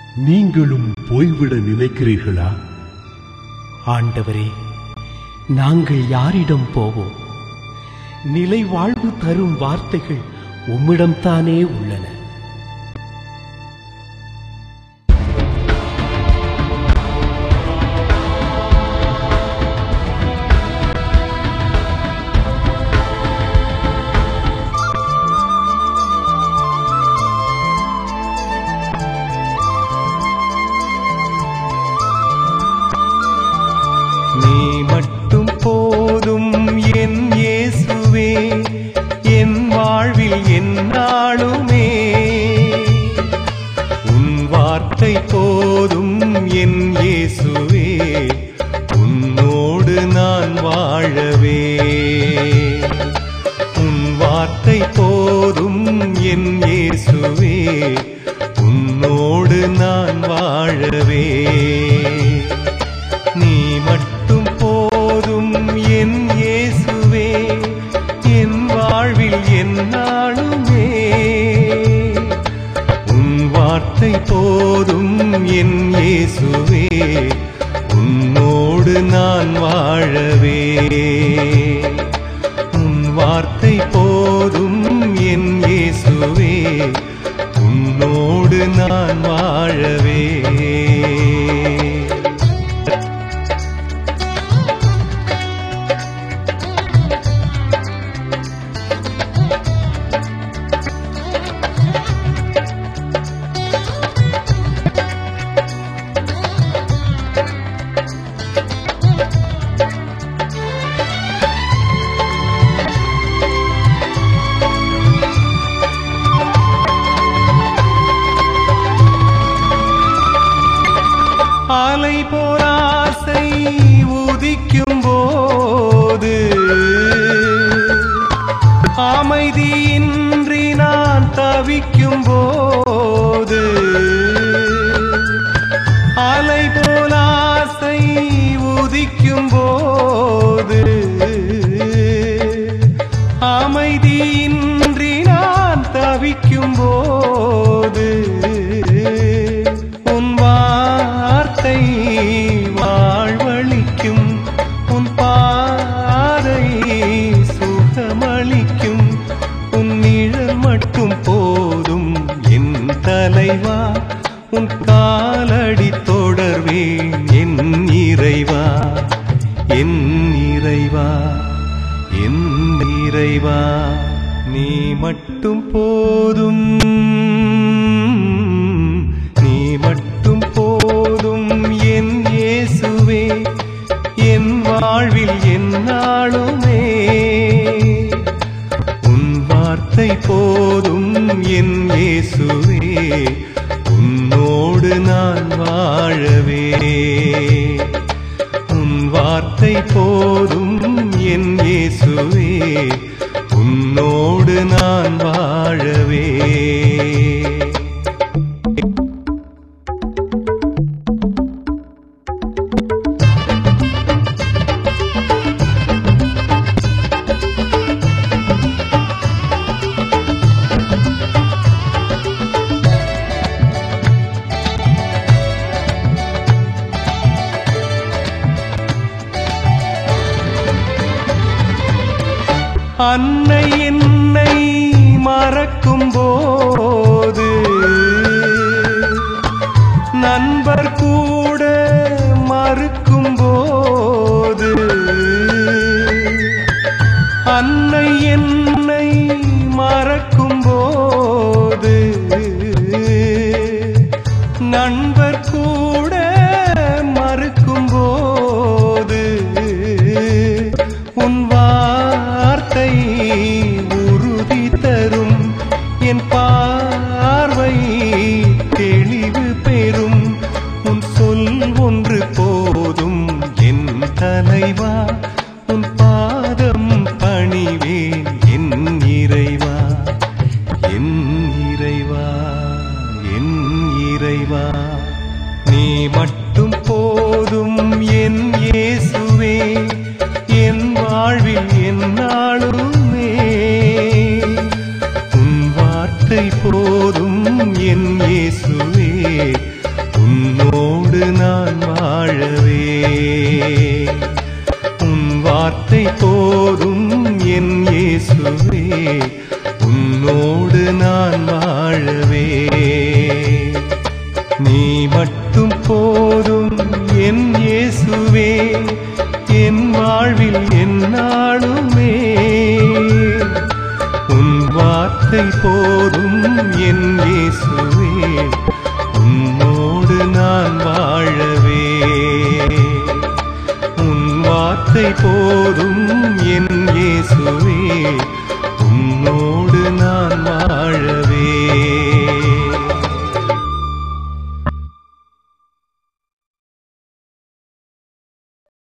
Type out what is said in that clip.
நீங்களும் போய்விட நினைக்கிறீர்களா ஆண்டவரே நாங்கள் யாரிடம் போவோம் நிலை வாழ்வு தரும் வார்த்தைகள் உம்மிடம்தானே உள்ளன நீ மட்டும் போதும் என் இயேசுவே என் வாழ்வில் என்னாலுமே உன் வார்த்தை போதும் என் இயேசுவே உன்னோடு நான் வாழவே உன் வார்த்தை போதும் என் இயேசுவே உன்னோடு நான் வாழவே நீ மட்டும் போதும் என் இயேசுவே என் வாழ்வில் என்னாலுமே உன் வார்த்தை போதும் என் இயேசுவே உன்னோடு நான் வாழவே உன் வார்த்தை போதும் என் இயேசுவே உன்னோடு நான் வாழவே அலை போராசை உதிக்கும் போது அமைதியின்றி நான் தவிக்கும் போது அலை போலாசை உதிக்கும் போது அமைதியின்றி நான் தவிக்கும் போது உன் வார்த்தை வாழ்வழிக்கும் உன் பாதை சுகமளிக்கும் உன் நிழல் மட்டும் போதும் என் தலைவா உன் காலடி தொடர்வேன் என் இறைவா என் இறைவா என் இறைவா நீ மட்டும் போதும் நீ மட்டும் போதும் என் இயேசுவே என் வாழ்வில் என்னாலுமே உன் வார்த்தை போதும் என் இயேசுவே உன்னோடு நான் வாழவே உன் வார்த்தை போதும் என் இயேசுவே உன்னோடு நான் வாழவே அன்னை என்னை மறக்கும் போது நண்பர் கூட மறுக்கும் போது அன்னை என்னை மறக்கும் போது நண்பர் கூட மறுக்கும் போது உன் வார்த்தை உறுதி தரும் என் பார்வை தெளிவு பெறும் உன் சொல் ஒன்று போதும் என் தலைவா உன் பாதம் பணிவேன் என் இறைவா என் இறைவா என் இறைவா நீ மட்டும் போதும் என் இயேசுவே என் வாழ்வில் என்னாலுமே உன் வார்த்தை போதும் என் இயேசுவே வார்த்தை போதும் என் இயேசுவே உன்னோடு நான் வாழவே நீ மட்டும் போதும் என் இயேசுவே என் வாழ்வில் என்னாலுமே உன் வார்த்தை போதும் என் இயேசுவே உன்னோடு நான் வாழவே உன் வார்த்தை போதும்